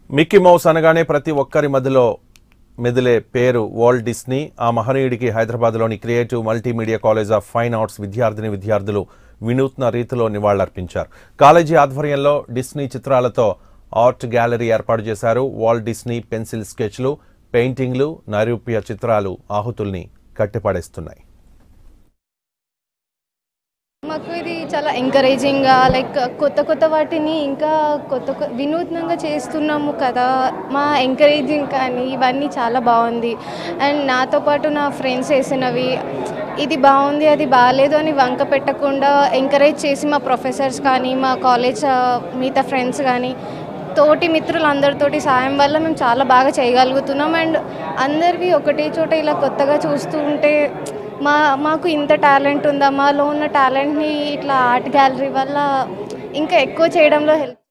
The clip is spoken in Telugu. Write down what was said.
మిక్కీ మౌస్ అనగానే ప్రతి ఒక్కరి మధ్యలో మెదిలే పేరు వాల్ట్ డిస్నీ ఆ మహనీయుడికి హైదరాబాద్లోని creative multimedia college of fine arts విద్యార్థిని విద్యార్థులు వినూత్న రీతిలో నివాళులర్పించారు కాలేజీ ఆధ్వర్యంలో డిస్నీ చిత్రాలతో ఆర్ట్ గ్యాలరీ ఏర్పాటు చేశారు వాల్ట్ డిస్నీ పెన్సిల్ స్కెచ్లు పెయింటింగ్లు నైరూప్య చిత్రాలు ఆహుతుల్ని కట్టిపడేస్తున్నాయి మాకు ఇది చాలా ఎంకరేజింగ్గా లైక్ కొత్త కొత్త వాటిని ఇంకా కొత్త కొ- వినూత్నంగా చేస్తున్నాము కదా మా ఎంకరేజింగ్ కానీ ఇవన్నీ చాలా బాగుంది అండ్ నాతో పాటు నా ఫ్రెండ్స్ వేసినవి ఇది బాగుంది అది బాగాలేదు అని వంక పెట్టకుండా ఎంకరేజ్ చేసి మా ప్రొఫెసర్స్ కానీ మా కాలేజ్ ఆ, మిగతా ఫ్రెండ్స్ కానీ తోటి మిత్రులందరితోటి సాయం వల్ల మేము చాలా బాగా చేయగలుగుతున్నాం అండ్ అందరివి ఒకటే చోట ఇలా కొత్తగా చూస్తూ ఉంటే మా మాకు ఇంత టాలెంట్ ఉందా మాలో ఉన్న టాలెంట్ని ఇట్లా ఆర్ట్ గ్యాలరీ వల్ల ఇంకా ఎక్కువ చేయడంలో హెల్ప్